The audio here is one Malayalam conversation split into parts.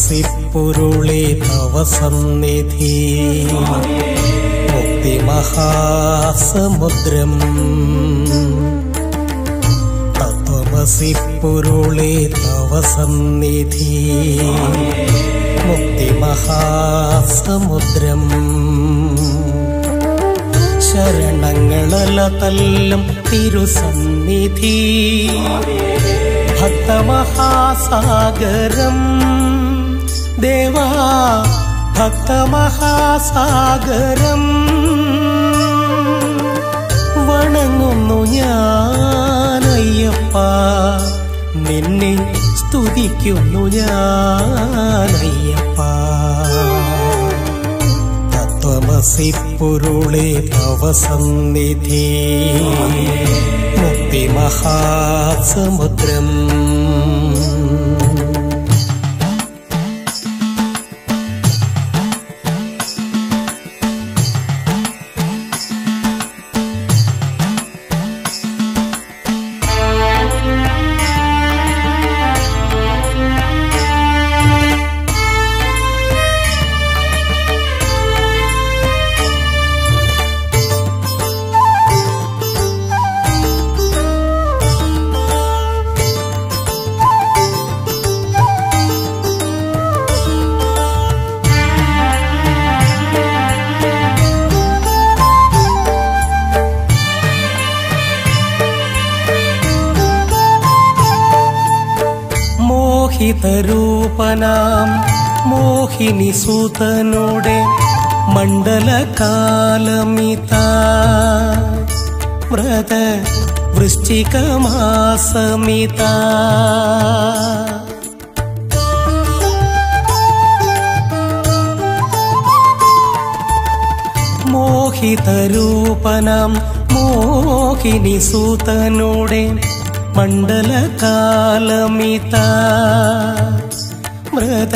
തത്വമസിപ്പൊരുളേ തവ സന്നിധി മുക്തിമഹാസമുദ്രം തത്വമസിപ്പൊരുളേ തവ സന്നിധി മുക്തിമഹാസമുദ്രം ശരണങ്ങളല തല്ലും തിരുസന്നിധി ഭക്തമഹാസാഗരം ദേവാ ഭക്തമഹാസാഗരം വണങ്ങുന്നു ഞാനയ്യപ്പ നിന്നെ സ്തുതിക്കുന്നു ഞാനയ്യപ്പ തത്വമസിപ്പൊരുളേ തവ സന്നിധി മുക്തിമഹാസമുദ്രം മോഹിതരൂപനാം മോഹിനി സുതനുടെ മണ്ഡലകാലമിത വ്രത വൃശ്ചികമാസമിത മോഹിതരൂപനാം മോഹിനി സുതനുടെ മണ്ഡലകാലമിത വ്രത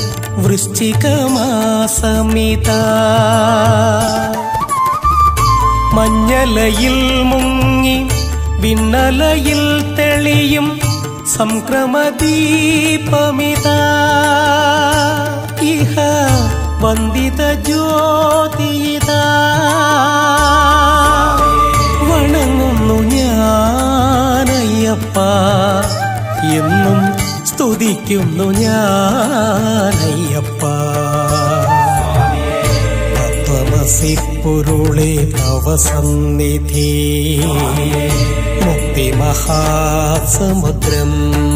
വൃശ്ചികമാസമിത മഞ്ഞലയിൽ മുങ്ങി വിണ്ണലയിൽ തെളിയും സംക്രമദീപമിത ഇഹ വന്ദിത ജ്യോതിയിത വണങ്ങുന്നു ഞാനയ്യപ്പ എന്നും സ്തുതിക്കുന്നു ഞാനയ്യപ്പ തത്വമസിപ്പൊരുളേ തവ സന്നിധി മുക്തിമഹാസമുദ്രം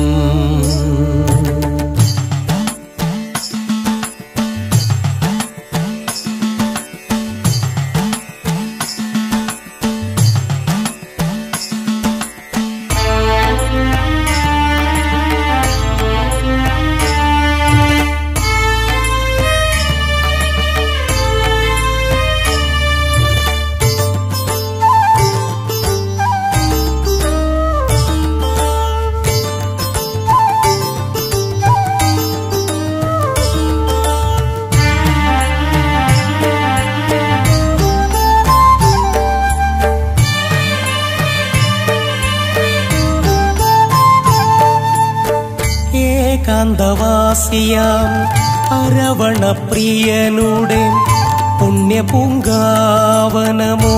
ഏകാന്തവാസിയാം അരവണപ്രിയനുടെ പുണ്യപൂങ്കാവനമോ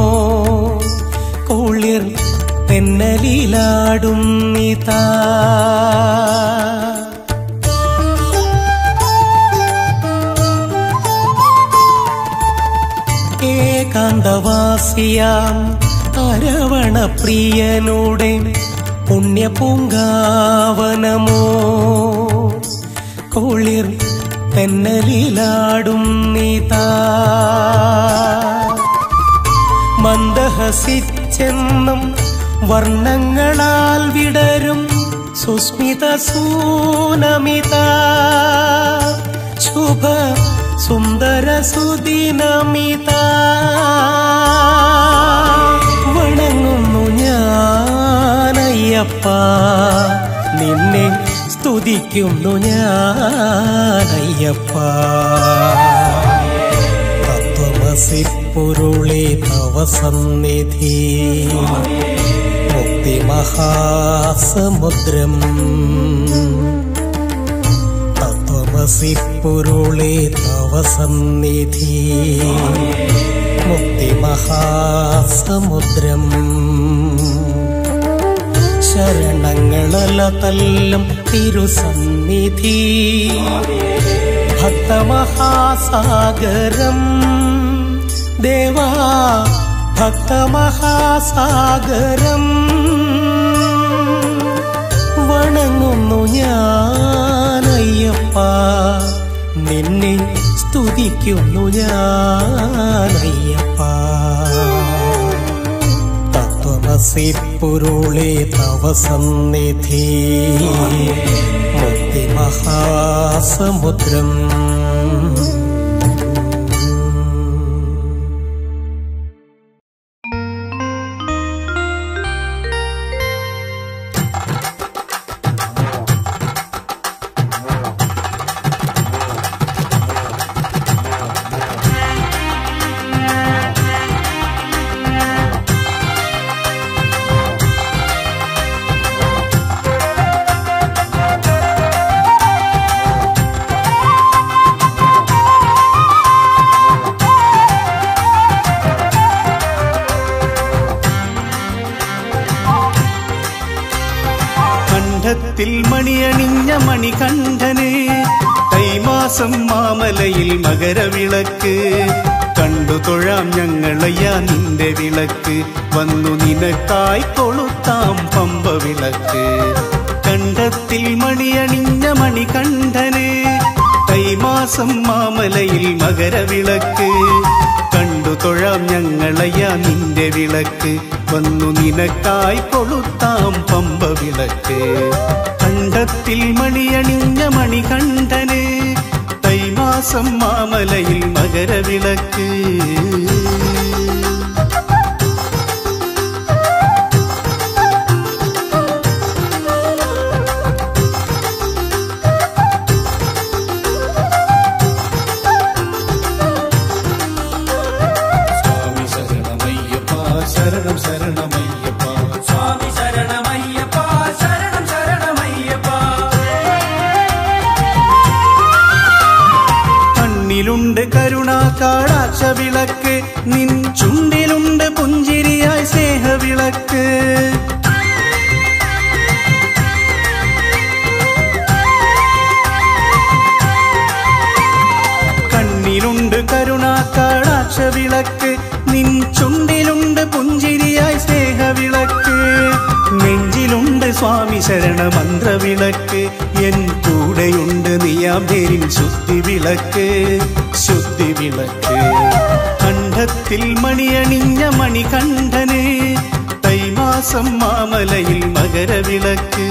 കുളിർ തെന്നലിലാടും നിതാ ഏകാന്തവാസിയാം അരവണപ്രിയനുടെ പുണ്യപൂങ്കാവനമോ കുളിർ തെന്നലിലാടും നീതാ മന്ദഹസിച്ചെന്നും വർണ്ണങ്ങളാൽ വിടരും സുസ്മിത സൂനമിത ശുഭ സുന്ദര സുദിനമിത വണങ്ങുന്നു ഞാനയ്യപ്പ നിന്നെ സ്തുതിക്കുന്നു ഞാനയ്യപ്പ തത്വമസിപ്പൊരുളേ തവ സന്നിധി മുക്തിമഹാസമുദ്രം തത്വമ തത്വമസിപ്പൊരുളേ തവ സന്നിധി മുക്തിമഹാസമുദ്രം ശരണങ്ങളല തല്ലും തിരുസന്നിധി ഭക്തമഹാസാഗരം ദേവാ ഭക്തമഹാസാഗരം വണങ്ങുന്നു ഞാനയ്യപ്പ നിന്നെ സ്തുതിക്കുന്നു ഞാനയ്യപ്പ തത്വമസി പൊരുളേ തവ സന്നിധി മുക്തിമഹാസമുദ്രം കണ്ഠത്തിൽ മണിയണിഞ്ഞ മണികണ്ഠന് കൈമാസം മാമലയിൽ മകരവിളക്ക് കണ്ടു തൊഴാം ഞങ്ങളയ്യാ നിന്റെ വിളക്ക് വന്നു നിനക്കായി കൊളുത്താം പമ്പ വിളക്ക് കണ്ഠത്തിൽ മണിയണിഞ്ഞ മണികണ്ഠന് കൈമാസം മാമലയിൽ മകരവിളക്ക് കണ്ടു തൊഴാം ഞങ്ങളയ്യാ നിന്റെ വിളക്ക് വന്നു നിനക്കായി കൊളുത്താം പമ്പ വിളക്ക് കണ്ഠത്തിൽ മണിയണിഞ്ഞ മണികണ്ഠന് തൈമാസം മാമലയിൽ മകരവിളക്ക് സ്വാമി ശരണമയ്യപ്പ ശരണം ശരണമയ്യപ്പ സ്വാമി ശരണമയ്യപ്പ ശരണം ശരണമയ്യപ്പ കണ്ണിലുണ്ട് കരുണാ കാടാക്ഷ വിളക്ക് നിൻ ചുണ്ടിലുണ്ട് പുഞ്ചിരിയായി സ്നേഹവിളക്ക് കണ്ണിലുണ്ട് കരുണാ കാടാക്ഷ വിളക്ക് നിൻ ചുണ്ടിലുണ്ട് പുഞ്ചിരിയായി സ്നേഹവിളക്ക് നെഞ്ചിലുണ്ട് സ്വാമി ശരണ മന്ത്രവിളക്ക് എൻ കൂടെയുണ്ട് നീയാമ്പേരിൻ ശുദ്ധി വിളക്ക് ശുദ്ധി വിളക്ക് കണ്ഠത്തിൽ മണിയണിഞ്ഞ മണികണ്ഠന് തൈമാസം മാമലയിൽ മകരവിളക്ക്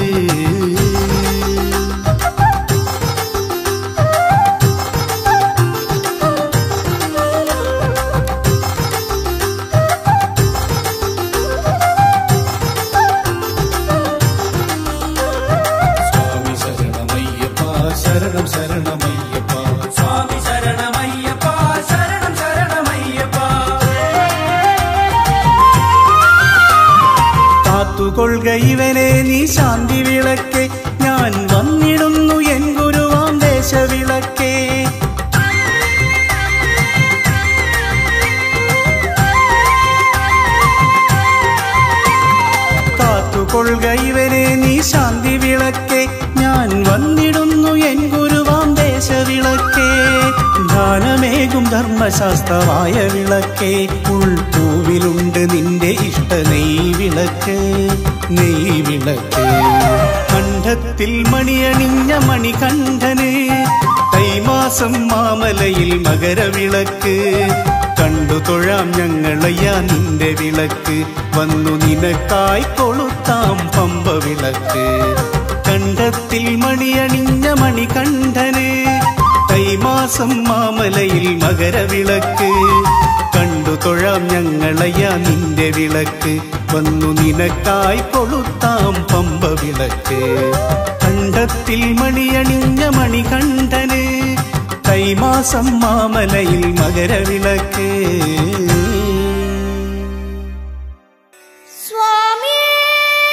സ്വാമി ശരണമയ്യപ്പ ശരണം ശരണമയ്യപ്പ സ്വാമി ശരണമയ്യപ്പ ശരണം ശരണമയ്യപ്പ കാത്തുകൊള്ളുക ഇവനെ നീ ശാന്തി വിളക്കെ ഞാൻ വന്നിടുന്നു എൻ ഗുരുവാം ദേശവിളക്കേ കാത്തുകൊള്ളുക ഇവനെ നീ ശാന്തി വിളക്കെ ഞാൻ വന്നിടുന്നു എൻ ഗുരുവാം ദേശവിളക്കേ ധ്യാനമേകും ധർമ്മശാസ്ത്രമായ വിളക്കേ ഉൾപൂവിലുണ്ട് നിന്റെ ഇഷ്ട നെയ് വിളക്ക് നെയ് വിളക്ക് കണ്ഠത്തിൽ മണിയണിഞ്ഞ മണികണ്ഠന് കൈമാസം മാമലയിൽ മകരവിളക്ക് കണ്ടു തൊഴാം ഞങ്ങളയ്യാ നിന്റെ വിളക്ക് വന്നു നിനക്കായി കൊളുത്താം പമ്പ വിളക്ക് കണ്ഠത്തിൽ മണിയണിഞ്ഞ മണികണ്ഠന് കൈമാസം മാമലയിൽ മകരവിളക്ക് കണ്ടു തൊഴാം ഞങ്ങളയ്യാ നിന്റെ വിളക്ക് വന്നു നിനക്കായി കൊളുത്താം പമ്പ വിളക്ക് കണ്ഠത്തിൽ മണിയണിഞ്ഞ മണികണ്ഠന് കൈമാസം മാമലയിൽ മകരവിളക്ക് സ്വാമിയേ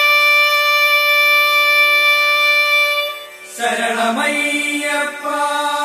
ശരണമയ്യപ്പ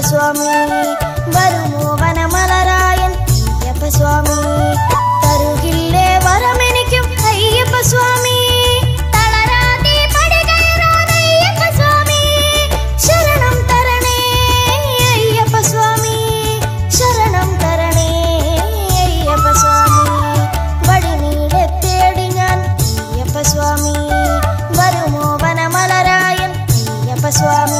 സ്വാമി വരുമോ വനമലരായൻ അയ്യപ്പ സ്വാമി തരുകില്ലേ വരമെനിക്കും അയ്യപ്പ സ്വാമി തളരാതെ പടികയറാൻ അയ്യപ്പ സ്വാമി ശരണം തരണേ അയ്യപ്പ സ്വാമി ശരണം തരണേ അയ്യപ്പ സ്വാമി വഴിനീളെ തേടി ഞാൻ അയ്യപ്പ സ്വാമി വരുമോ വനമലരായൻ അയ്യപ്പ സ്വാമി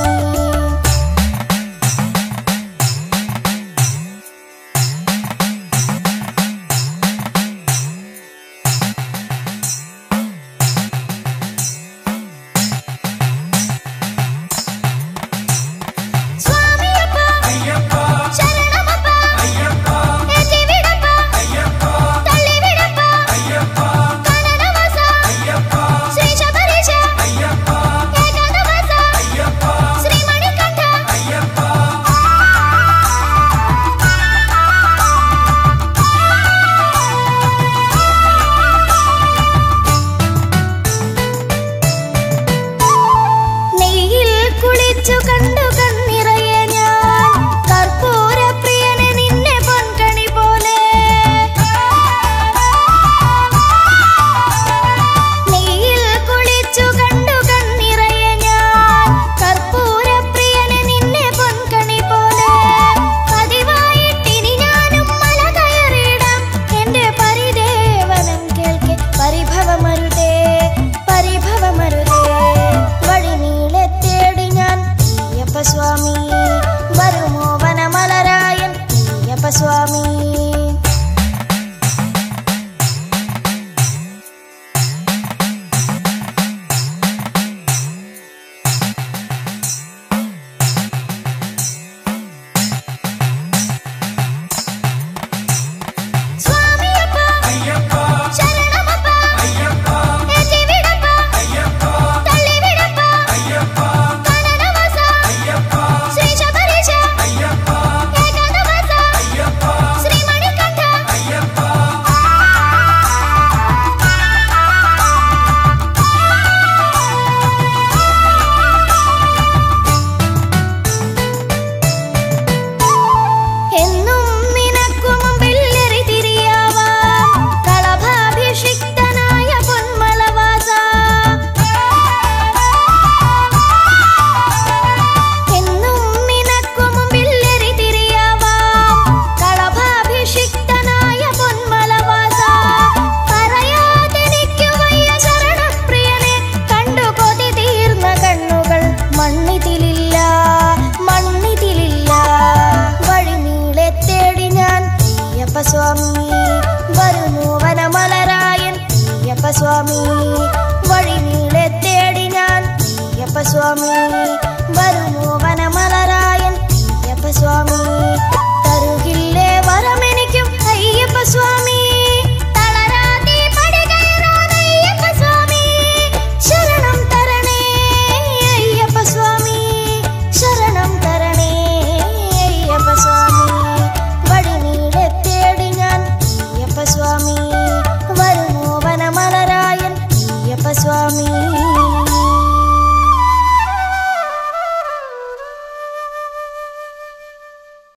സ്വാമിയപ്പ അയ്യപ്പ ശരണമപ്പ അയ്യപ്പ ഏറ്റിവിടപ്പ അയ്യപ്പ തള്ളിവിടപ്പ അയ്യപ്പ കനനവാസ അയ്യപ്പ ശ്രീ ശബരീശ അയ്യപ്പ ഏകാന്തവാസ അയ്യപ്പ ശ്രീ മണികണ്ഠ അയ്യപ്പ നെയ്യിൽ കുളിച്ചു കണ്ടു കണ്ണിറയെ ഞാൻ കർപ്പൂര പ്രിയനെ നിന്നെ പൊൻകണി പോലെ നെയ്യിൽ കുളിച്ചു കണ്ടു കണ്ണിറയെ ഞാൻ കർപ്പൂര പ്രിയനെ നിന്നെ പൊൻകണി പോലെ പതിവായിട്ടിനി ഞാനും മല കയറിയിടാം എന്റെ പരിദേവനം കേൾക്കെ പരിഭവമരുതേ പരിഭവമരുതേ വഴിനീളെ തേടി ഞാൻ അയ്യപ്പ സ്വാമി വരുമോ വനമലരായൻ അയ്യപ്പ സ്വാമി സ്വാമിയപ്പ അയ്യപ്പ ശരണമപ്പ അയ്യപ്പ ഏറ്റിവിടപ്പ അയ്യപ്പ തള്ളിവിടപ്പ അയ്യപ്പ കനനവാസ അയ്യപ്പ ശ്രീ ശബരീശ അയ്യപ്പ ഏകാന്തവാസ അയ്യപ്പ ശ്രീ മണികണ്ഠ അയ്യപ്പ എന്നും നിനക്കു മുമ്പിൽ എറിതിരിയാവാം കളഭാഭിഷിക്തനായ പൊന്മളവാസ എന്നും നിനക്കു മുമ്പിൽ എറിതിരിയാവാം കളഭാഭിഷിക്തനായ പൊന്മളവാസ പറയാതെനിക്കു വയ്യ ശരണപ്രിയനെ കണ്ടു കൊതി തീർന്ന കണ്ണുകൾ മണ്ണിതിലില്ല മണ്ണിതിലില്ല വഴിനീളെ തേടി ഞാൻ അയ്യപ്പ സ്വാമി വരുന്നു വനമലരായൻ അയ്യപ്പ സ്വാമി വഴിനീളെ തേടി ഞാൻ അയ്യപ്പ സ്വാമി വരുന്നു വനമലരായൻ അയ്യപ്പ സ്വാമി തരുകില്ലേ വരമെനിക്കും അയ്യപ്പ സ്വാമി തളരാതെ പടികയറാൻ അയ്യപ്പ സ്വാമി ശരണം തരണേ അയ്യപ്പ സ്വാമി ശരണം തരണേ അയ്യപ്പ സ്വാമി വഴിനീളെ തേടി ഞാൻ അയ്യപ്പ സ്വാമി വരുന്നു വനമലരായൻ അയ്യപ്പ സ്വാമി